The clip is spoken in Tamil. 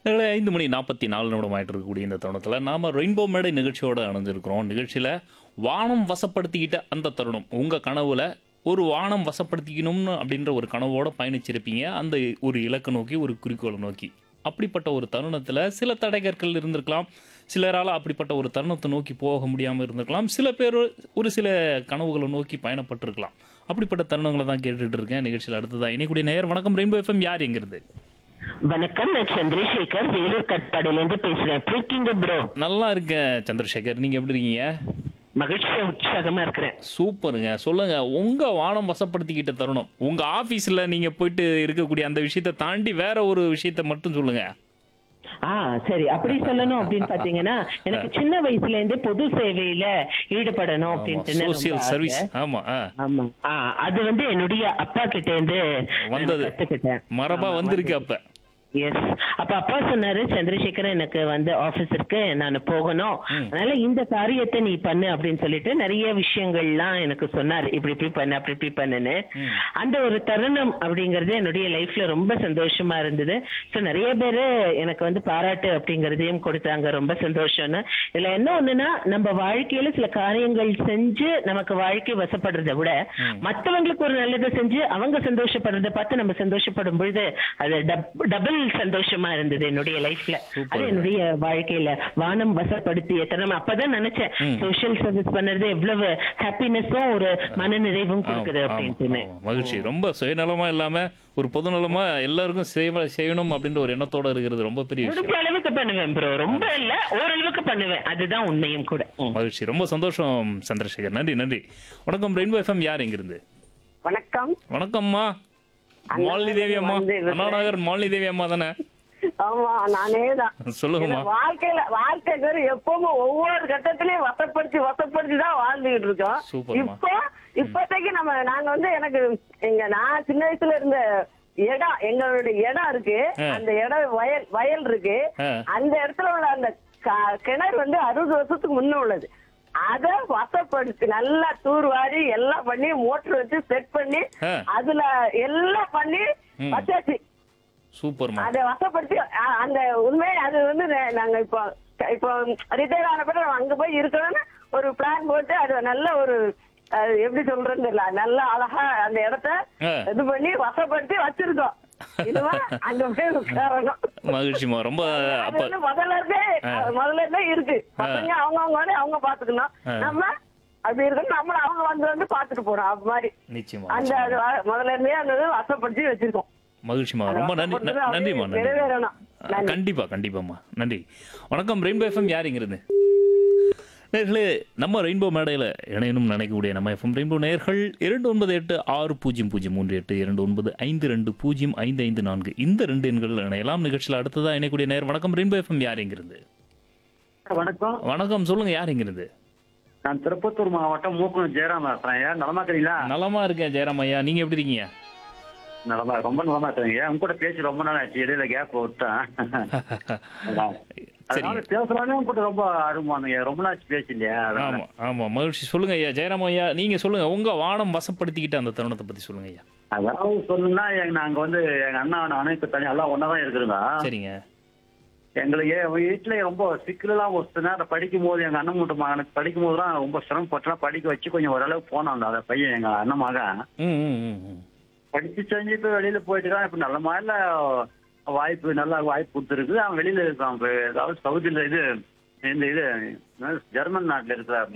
நேரங்களே, ஐந்து மணி நாற்பத்தி நாலு நிமிடம் ஆயிட்டு இருக்கக்கூடிய இந்த தருணத்தில் நாம ரெயின்போ மேடை நிகழ்ச்சியோட அணைஞ்சிருக்கிறோம் நிகழ்ச்சியில் வானம் வசப்படுத்திக்கிட்ட அந்த தருணம் உங்கள் கனவுல ஒரு வானம் வசப்படுத்திக்கணும்னு அப்படின்ற ஒரு கனவோட பயணிச்சிருப்பீங்க அந்த ஒரு இலக்கை நோக்கி ஒரு குறிக்கோளை நோக்கி அப்படிப்பட்ட ஒரு தருணத்தில் சில தடைகற்கள் இருந்திருக்கலாம் சிலரால் அப்படிப்பட்ட ஒரு தருணத்தை நோக்கி போக முடியாமல் இருந்திருக்கலாம் சில பேர் ஒரு சில கனவுகளை நோக்கி பயணப்பட்டிருக்கலாம் அப்படிப்பட்ட தருணங்களை தான் கேட்டுட்டு இருக்கேன் நிகழ்ச்சியில் அடுத்ததாக இணைக்கூடிய நேயர் வணக்கம் ரெயின்போ எஃப்எம் யார் எங்கிறது வணக்கம் நான் சந்திரசேகர் வேலூர் கட்பாடியில இருந்து பேசுறேன் எப்படி இருக்கீங்க ப்ரோ நல்லா இருக்கேன் சந்திரசேகர் நீங்க எப்படி இருக்கீங்க மகிழ்ச்சியா உற்சாகமா இருக்கிறேன் சூப்பருங்க சொல்லுங்க உங்க வானம் வசப்படுத்திக்கிட்ட தருணம் உங்க ஆபீஸ்ல நீங்க போயிட்டு இருக்கக்கூடிய அந்த விஷயத்தை தாண்டி வேற ஒரு விஷயத்த மட்டும் சொல்லுங்க ஆ சரி அப்படி சொல்லணும் அப்படின்னு பாத்தீங்கன்னா எனக்கு சின்ன வயசுல இருந்தே பொது சேவையில ஈடுபடணும் அப்படின்ட்டு எனக்கு ரொம்ப சோசியல் ஆசை. சர்வீஸ் ஆமா ஆ. ஆமா ஆ அது வந்து என்னுடைய அப்பா கிட்ட இருந்து நான் வந்தது. கத்துக்கிட்டேன் மரபா வந்திருக்கு அப்ப எஸ் அப்ப அப்பா சொன்னாரு சந்திரசேகர் எனக்கு வந்து ஆபீஸ் இருக்கு நான் போகணும் அதனால இந்த காரியத்தை நீ பண்ணு அப்படின்னு சொல்லிட்டு நிறைய விஷயங்கள்லாம் எனக்கு சொன்னாரு இப்படி இப்படி பண்ணு அப்படி இப்படி பண்ணுன்னு அந்த ஒரு தருணம் அப்படிங்கறது என்னுடைய லைஃப்ல ரொம்ப சந்தோஷமா இருந்தது சோ நிறைய பேரு எனக்கு வந்து பாராட்டு அப்படிங்கறதையும் கொடுத்தாங்க ரொம்ப சந்தோஷம்னு இதுல என்ன ஒண்ணுன்னா நம்ம வாழ்க்கையில சில காரியங்கள் செஞ்சு நமக்கு வாழ்க்கை வசப்படுறதை விட மத்தவங்களுக்கு ஒரு நல்லதை செஞ்சு அவங்க சந்தோஷப்படுறதை பார்த்து நம்ம சந்தோஷப்படும் பொழுது அது டபுள் சந்தோஷமா இருந்தது என்னுடைய லைஃப்ல அது என்னுடைய வாழ்க்கையில வானம் வசப்படுத்திய தருணம் அப்பதான் நினைச்சேன் சோஷியல் சர்வீஸ் பண்றது எவ்வளவு ஹாப்பினஸும் ஒரு மன நிறைவும் கொடுக்குது ஆமா, அப்படின்ட்டுன்னு ஆமா. மகிழ்ச்சி ரொம்ப சுயநலமா இல்லாம ஒரு பொதுநலமா எல்லாருக்கும் சேவை செய்யணும் அப்படின்ற ஒரு எண்ணத்தோட இருக்கிறது ரொம்ப பெரிய விஷயம் முடிஞ்ச அளவுக்கு பண்ணுவேன் ப்ரோ ரொம்ப இல்ல ஓரளவுக்கு பண்ணுவேன் அதுதான் உண்மையும் கூட ம். மகிழ்ச்சி ரொம்ப சந்தோஷம் சந்திரசேகர் நன்றி நன்றி வணக்கம் ரெயின்போ எஃப்எம் யார் எங்கிருந்து வணக்கம் வணக்கம்மா மாலினி தேவி அம்மா வந்து அண்ணா நகர் மாலினி தேவி அம்மா தானே ஆமா நானே தான் சொல்லுங்கம்மா வாழ்க்கையில வாழ்க்கைக்கு எப்பவுமே ஒவ்வொரு கட்டத்திலயும் வசப்படுத்தி வசப்படுத்தி தான் வாழ்ந்துகிட்டு இருக்கோம் சூப்பர்மா. இப்போ இப்போதைக்கு நம்ம நாங்க வந்து எனக்கு எங்க நான் சின்ன வயசுல இருந்த இடம் எங்களுடைய இடம் இருக்கு ஆ. அந்த இடம் வயல் வயல் இருக்கு ஆ. அந்த இடத்துல உள்ள அந்த க- கிணறு வந்து அறுபது வருஷத்துக்கு முன்ன உள்ளது அத வசப்படுத்தி நல்லா தூர்வாரி எல்லாம் பண்ணி மோட்டர் வச்சு செட் பண்ணி ஆ. அதுல எல்லாம் பண்ணி ம். வச்சாச்சு சூப்பர்மா அதை வசப்படுத்தி அ- அந்த உண்மை அது வந்து நா- நாங்க இப்போ இப்போ ரிட்டையர் ஆன பிறகு நம்ம அங்க போய் இருக்கணும்னு ஒரு பிளான் போட்டு அது நல்ல ஒரு அது எப்படி சொல்றதுன்னு தெரியல நல்ல அழகா அந்த இடத்த ஆ. இது பண்ணி வசப்படுத்தி வச்சிருக்கோம் இதுவா அங்க போய் உட்காரணும் மகிழ்ச்சிமா ரொம்ப அது அப்ப வந்து முதல்ல இருந்தே முதல்ல இருந்தே இருக்கு பசங்க அவங்க அவங்க வேலையை அவங்க பாத்துக்கணும் ஆ. நம்ம அப்படி இருக்கணும் நம்மள அவங்க வந்து வந்து பாத்துட்டு போறோம் அது மாதிரி நிச்சயமா அந்த அது வ- முதல்ல இருந்தே அந்த இது வசப்படுத்தி வச்சிருக்கோம் மகிழ்ச்சிமா ரொம்ப நன்றி ந- வசப்படுத்துறது நன்றிமா அப்படியே நன்றி நிறைவேறணும். ஆ, கண்டிப்பா கண்டிப்பாம்மா நன்றி வணக்கம் ரெயின்போ எஃப்எம் யார் இங்கிருந்து நேர்களே நம்ம ரெயின்போ மேடையில் இணையணும் நினைக்கக்கூடிய நம்ம எஃப்எம் ரெயின்போ நேர்கள் இரண்டு ஒன்பது எட்டு ஆறு பூஜ்ஜியம் பூஜ்ஜியம் மூன்று எட்டு இரண்டு ஒன்பது ஐந்து ரெண்டு பூஜ்ஜியம் ஐந்து ஐந்து நான்கு இந்த ரெண்டு எண்கள் இணையலாம் நிகழ்ச்சியில் அடுத்ததா இணையக்கூடிய நேர் வணக்கம் ரெயின்போ எஃப்எம் யார் இங்கிருந்து வணக்கம் வணக்கம் சொல்லுங்க யார் இங்கிருந்து நான் திருப்பத்தூர் மாவட்டம் மூக்குனு ஜெயராம் பேசுறேன் ஏன் நலமா இருக்கிறீங்களா நலமா இருக்கேன் ஜெயராம் ஐயா நீங்க எப்படி இருக்கீங்க நலமா ரொம்ப நலமா இருக்கிறீங்க உங்க கூட பேசி ரொம்ப நாள் ஆச்சு இடையில கேப் விட்டேன் அதான். அதனால பேசுறானே உங்க கூட ரொம்ப அருமானுங்க ரொம்ப நாள் ஆச்சு பேசி இல்லையா அதனால. ஆமா ஆமா மகிழ்ச்சி சொல்லுங்க ஐயா ஜெயராம் ஐயா நீங்க சொல்லுங்க உங்க வானம் வசப்படுத்திக்கிட்ட அந்த தருணத்தை பத்தி சொல்லுங்க ஐயா அதாவது சொல்லணும்னா எங்க நாங்க வந்து எங்க அண்ணா நானும் இப்ப தனி எல்லாம் ஒன்னா தான் இருக்கிறோங்க சரிங்க எங்களுக்கு என் வீட்டுல ரொம்ப சிக்கலெல்லாம் ஒரு நேரம் படிக்கும் போது எங்க அண்ணன் மட்டும் மகனுக்கு படிக்கும் போதுலாம் ரொம்ப சிரமப்பட்டுலாம் படிக்க வச்சு கொஞ்சம் ஓரளவுக்கு போனாங்க அந்த பையன் எங்க அண்ணன் மகன் ம் ம் ம் ம் படிச்சு செஞ்சு இப்ப வெளியில போயிட்டு தான் இப்ப நல்ல மாதிரில வாய்ப்பு நல்ல வாய்ப்பு கொடுத்துருக்கு அவன் வெளியில இருக்கான் இப்ப ஏதாவது சவுதியில இது இந்த இது ஜெர்மன் நாட்டுல இருக்கிறார்